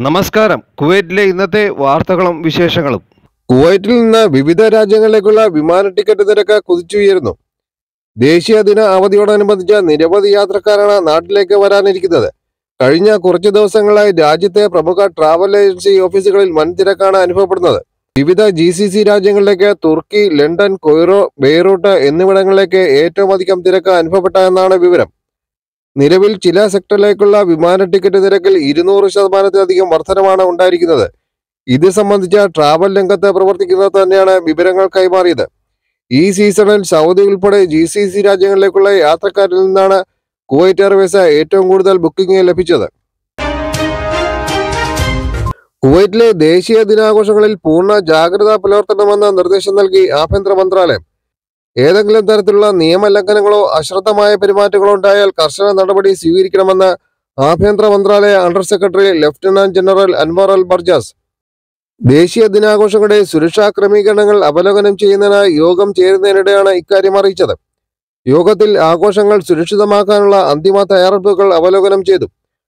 നമസ്കാരം കുവൈറ്റിലെ ഇന്നത്തെ വാർത്തകളും വിശേഷങ്ങളും കുവൈറ്റിൽ നിന്ന് വിവിധ രാജ്യങ്ങളിലേക്കുള്ള വിമാന ടിക്കറ്റ് നിരക്ക് കുതിച്ചുയരുന്നു ദേശീയ ദിന അവധിയോടനുബന്ധിച്ച് നിരവധി യാത്രക്കാരാണ് നാട്ടിലേക്ക് വരാനിരിക്കുന്നത് കഴിഞ്ഞ കുറച്ചു ദിവസങ്ങളായി രാജ്യത്തെ പ്രമുഖ ട്രാവൽ ഏജൻസി ഓഫീസുകളിൽ വൻ തിരക്കാണ് അനുഭവപ്പെടുന്നത് വിവിധ ജി സി സി രാജ്യങ്ങളിലേക്ക് തുർക്കി ലണ്ടൻ കൊയ്റോ ബെയ്റൂട്ട് എന്നിവിടങ്ങളിലേക്ക് ഏറ്റവും അധികം തിരക്ക് അനുഭവപ്പെട്ട എന്നാണ് വിവരം നിലവിൽ ചില സെക്ടറിലേക്കുള്ള വിമാന ടിക്കറ്റ് നിരക്കിൽ ഇരുന്നൂറ് ശതമാനത്തിലധികം വർധനമാണ് ഉണ്ടായിരിക്കുന്നത് ഇത് സംബന്ധിച്ച ട്രാവൽ രംഗത്ത് പ്രവർത്തിക്കുന്നത് തന്നെയാണ് വിവരങ്ങൾ കൈമാറിയത് ഈ സീസണിൽ സൗദി ഉൾപ്പെടെ ജി സി സി രാജ്യങ്ങളിലേക്കുള്ള യാത്രക്കാരിൽ നിന്നാണ് കുവൈറ്റ് എയർവേസ് ഏറ്റവും കൂടുതൽ ബുക്കിംഗ് ലഭിച്ചത് കുവൈറ്റിലെ ദേശീയ ദിനാഘോഷങ്ങളിൽ പൂർണ്ണ ജാഗ്രത പുലർത്തണമെന്ന് നിർദ്ദേശം നൽകി ആഭ്യന്തര മന്ത്രാലയം ഏതെങ്കിലും തരത്തിലുള്ള നിയമലംഘനങ്ങളോ അശ്രദ്ധമായ പെരുമാറ്റങ്ങളോ ഉണ്ടായാൽ കർശന നടപടി സ്വീകരിക്കണമെന്ന് ആഭ്യന്തര മന്ത്രാലയ under secretary lieutenant general Anwar Al Barjas ദേശീയ ദിനാഘോഷങ്ങളുടെ സുരക്ഷാ ക്രമീകരണങ്ങൾ അവലോകനം ചെയ്യുന്നതിനായി യോഗം ചേരുന്നതിനിടെയാണ് ഇക്കാര്യം അറിയിച്ചത് യോഗത്തിൽ ആഘോഷങ്ങൾ സുരക്ഷിതമാക്കാനുള്ള അന്തിമ തയ്യാറെടുപ്പുകൾ അവലോകനം ചെയ്തു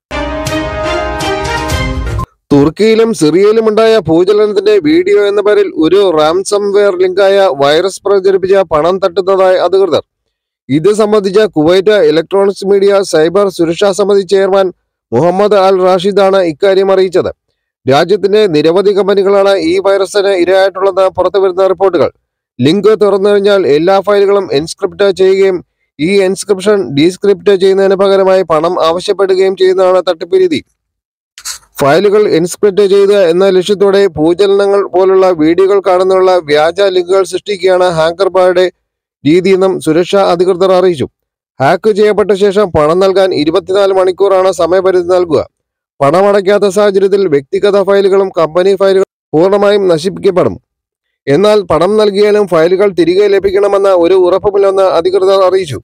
തുർക്കിയിലും സിറിയയിലും ഉണ്ടായ ഭൂചലനത്തിന്റെ വീഡിയോ എന്ന പേരിൽ ഒരു റാംസംവെയർ ലിങ്കായ വൈറസ് പ്രചരിപ്പിച്ച പണം തട്ടുന്നതായി അധികൃതർ ഇത് സംബന്ധിച്ച കുവൈറ്റ് ഇലക്ട്രോണിക്സ് മീഡിയ സൈബർ സുരക്ഷാ സമിതി ചെയർമാൻ മുഹമ്മദ് അൽ റാഷിദാണ് ഇക്കാര്യം അറിയിച്ചത് രാജ്യത്തിന്റെ നിരവധി കമ്പനികളാണ് ഈ വൈറസിന് ഇരയായിട്ടുള്ളതെന്ന് പുറത്തുവരുന്ന റിപ്പോർട്ടുകൾ ലിങ്ക് തുറന്നു കഴിഞ്ഞാൽ എല്ലാ ഫയലുകളും എൻസ്ക്രിപ്റ്റ് ചെയ്യുകയും ഈ എൻസ്ക്രിപ്ഷൻ ഡീസ്ക്രിപ്റ്റ് ചെയ്യുന്നതിന് പകരമായി പണം ആവശ്യപ്പെടുകയും ചെയ്യുന്നതാണ് തട്ടിപ്പ് രീതി ഫയലുകൾ എൻസ്ക്രിപ്റ്റ് ചെയ്ത് എന്ന ലക്ഷ്യത്തോടെ ഭൂചലനങ്ങൾ പോലുള്ള വീഡിയോകൾ കാണുന്നതിനുള്ള വ്യാജ ലിങ്കുകൾ സൃഷ്ടിക്കുകയാണ് ഹാക്കർമാരുടെ രീതിയെന്നും സുരക്ഷാ അധികൃതർ അറിയിച്ചു ഹാക്ക് ചെയ്യപ്പെട്ട ശേഷം പണം നൽകാൻ ഇരുപത്തിനാല് മണിക്കൂറാണ് സമയപരിധി നൽകുക പണമടയ്ക്കാത്ത സാഹചര്യത്തിൽ വ്യക്തിഗത ഫയലുകളും കമ്പനി ഫയലുകളും പൂർണ്ണമായും നശിപ്പിക്കപ്പെടും എന്നാൽ പണം നൽകിയാലും ഫയലുകൾ തിരികെ ലഭിക്കണമെന്ന ഒരു ഉറപ്പുമില്ലെന്ന് അധികൃതർ അറിയിച്ചു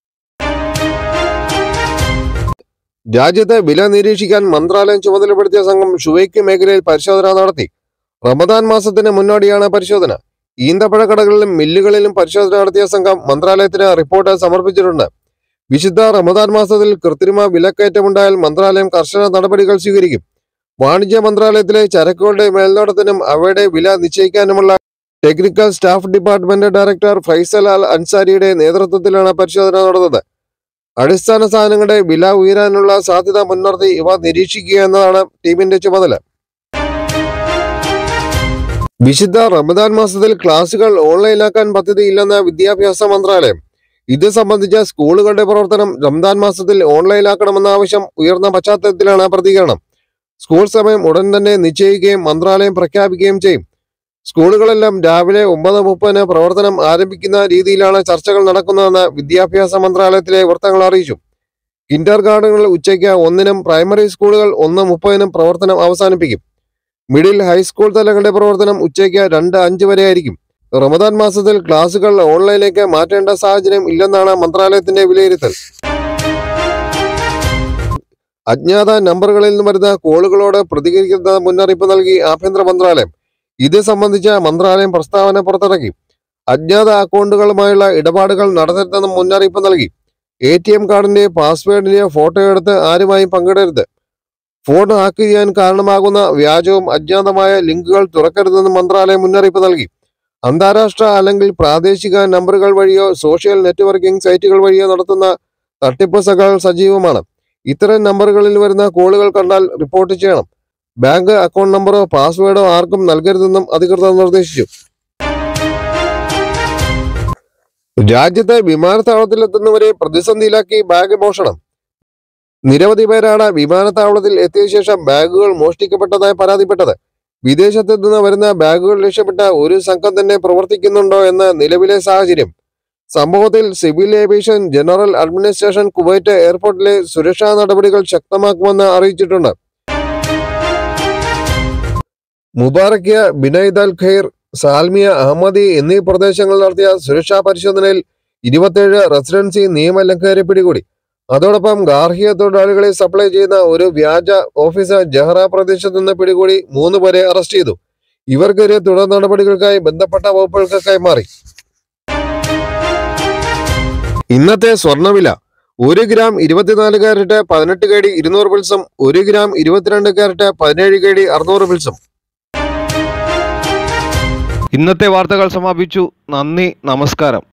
രാജ്യത്തെ വില നിരീക്ഷിക്കാൻ മന്ത്രാലയം ചുമതലപ്പെടുത്തിയ സംഘം ഷുവൈക്ക് മേഖലയിൽ പരിശോധന നടത്തി റമദാൻ മാസത്തിന് മുന്നോടിയാണ് പരിശോധന ഈന്തപ്പഴ കടകളിലും മില്ലുകളിലും പരിശോധന നടത്തിയ സംഘം മന്ത്രാലയത്തിന് റിപ്പോർട്ട് സമർപ്പിച്ചിട്ടുണ്ട് വിശുദ്ധ റമദാൻ മാസത്തിൽ കൃത്രിമ വിലക്കയറ്റമുണ്ടായാൽ മന്ത്രാലയം കർശന നടപടികൾ സ്വീകരിക്കും വാണിജ്യ മന്ത്രാലയത്തിലെ ചരക്കുകളുടെ മേൽനോട്ടത്തിനും അവയുടെ വില നിശ്ചയിക്കാനുമുള്ള technical staff department director Faisal Al അൻസാരിയുടെ നേതൃത്വത്തിലാണ് പരിശോധന നടന്നത് അടിസ്ഥാന സാധനങ്ങളുടെ വില ഉയരാനുള്ള സാധ്യത മുൻനിർത്തി ഇവ നിരീക്ഷിക്കുക എന്നതാണ് ടീമിന്റെ ചുമതല വിശുദ്ധ റമദാൻ മാസത്തിൽ ക്ലാസുകൾ ഓൺലൈനാക്കാൻ പദ്ധതിയില്ലെന്ന് വിദ്യാഭ്യാസ മന്ത്രാലയം ഇത് സംബന്ധിച്ച സ്കൂളുകളുടെ പ്രവർത്തനം റംദാൻ മാസത്തിൽ ഓൺലൈനാക്കണമെന്ന ആവശ്യം ഉയർന്ന പശ്ചാത്തലത്തിലാണ് പ്രതികരണം സ്കൂൾ സമയം ഉടൻ തന്നെ നിശ്ചയിക്കുകയും മന്ത്രാലയം പ്രഖ്യാപിക്കുകയും ചെയ്യും സ്കൂളുകളെല്ലാം രാവിലെ ഒമ്പത് മുപ്പതിന് പ്രവർത്തനം ആരംഭിക്കുന്ന രീതിയിലാണ് ചർച്ചകൾ നടക്കുന്നതെന്ന് വിദ്യാഭ്യാസ മന്ത്രാലയത്തിലെ വൃത്തങ്ങൾ അറിയിച്ചു കിൻഡർ ഗാർഡനുകൾ ഉച്ചയ്ക്ക് ഒന്നിനും പ്രൈമറി സ്കൂളുകൾ ഒന്ന് മുപ്പതിനും പ്രവർത്തനം അവസാനിപ്പിക്കും മിഡിൽ ഹൈസ്കൂൾ തലങ്ങളുടെ പ്രവർത്തനം ഉച്ചയ്ക്ക് രണ്ട് അഞ്ച് വരെ ആയിരിക്കും റമദാൻ മാസത്തിൽ ക്ലാസുകൾ ഓൺലൈനിലേക്ക് മാറ്റേണ്ട സാഹചര്യം ഇല്ലെന്നാണ് മന്ത്രാലയത്തിന്റെ വിലയിരുത്തൽ അജ്ഞാത നമ്പറുകളിൽ നിന്ന് വരുന്ന കോളുകളോട് പ്രതികരിക്കുന്ന മുന്നറിയിപ്പ് നൽകി ആഭ്യന്തര മന്ത്രാലയം ഇത് സംബന്ധിച്ച മന്ത്രാലയം പ്രസ്താവന പുറത്തിറക്കി അജ്ഞാത അക്കൗണ്ടുകളുമായുള്ള ഇടപാടുകൾ നടത്തരുതെന്ന് മുന്നറിയിപ്പ് നൽകി എ ടി എം കാർഡിന്റെ പാസ്വേഡിന്റെ ഫോട്ടോ എടുത്ത് ആരുമായും പങ്കിടരുത് ഫോൺ ഹാക്ക് ചെയ്യാൻ കാരണമാകുന്ന വ്യാജവും അജ്ഞാതമായ ലിങ്കുകൾ തുറക്കരുതെന്ന് മന്ത്രാലയം മുന്നറിയിപ്പ് നൽകി അന്താരാഷ്ട്ര അല്ലെങ്കിൽ പ്രാദേശിക നമ്പറുകൾ വഴിയോ സോഷ്യൽ നെറ്റ്വർക്കിംഗ് സൈറ്റുകൾ വഴിയോ നടത്തുന്ന തട്ടിപ്പ് സഖകൾ സജീവമാണ് ഇത്തരം നമ്പറുകളിൽ വരുന്ന കോളുകൾ കണ്ടാൽ റിപ്പോർട്ട് ചെയ്യണം ബാങ്ക് അക്കൗണ്ട് നമ്പറോ പാസ്വേഡോ ആർക്കും നൽകരുതെന്നും അധികൃതർ നിർദ്ദേശിച്ചു രാജ്യത്തെ വിമാനത്താവളത്തിലെത്തുന്നവരെ പ്രതിസന്ധിയിലാക്കി ബാഗ് മോഷണം നിരവധി പേരാണ് വിമാനത്താവളത്തിൽ എത്തിയ ശേഷം ബാഗുകൾ മോഷ്ടിക്കപ്പെട്ടതായി പരാതിപ്പെട്ടത് വിദേശത്ത് നിന്ന് വരുന്ന ബാഗുകൾ ലക്ഷ്യപ്പെട്ട ഒരു സംഘം തന്നെ പ്രവർത്തിക്കുന്നുണ്ടോ എന്ന് നിലവിലെ സാഹചര്യം സംഭവത്തിൽ civil aviation general administration Kuwait എയർപോർട്ടിലെ സുരക്ഷാ നടപടികൾ ശക്തമാക്കുമെന്ന് അറിയിച്ചിട്ടുണ്ട് മുബാറക്കിയ ബിനൈദ് അൽ ഖൈർ സാൽമിയ അഹമ്മദി എന്നീ പ്രദേശങ്ങളിൽ നടത്തിയ സുരക്ഷാ പരിശോധനയിൽ ഇരുപത്തേഴ് റെസിഡൻസി നിയമലംഘകരെ പിടികൂടി അതോടൊപ്പം ഗാർഹിക തൊഴിലാളികളെ സപ്ലൈ ചെയ്യുന്ന ഒരു വ്യാജ ഓഫീസർ ജഹ്റ പ്രദേശത്ത് നിന്ന് പിടികൂടി മൂന്ന് പേരെ അറസ്റ്റ് ചെയ്തു ഇവർക്കെതിരെ തുടർ നടപടികൾക്കായി ബന്ധപ്പെട്ട വകുപ്പുകൾക്ക് കൈമാറി ഇന്നത്തെ സ്വർണ്ണവില ഒരു ഗ്രാം ഇരുപത്തിനാല് കാരറ്റ് പതിനെട്ട് കെ ഡി ഇരുന്നൂറ് പിൽസും ഒരു ഗ്രാം ഇരുപത്തിരണ്ട് കാരറ്റ് പതിനേഴ് കെ ഡി അറുന്നൂറ് പിൽസും ഇന്നത്തെ വാർത്തകൾ സമാപിച്ചു നന്ദി നമസ്കാരം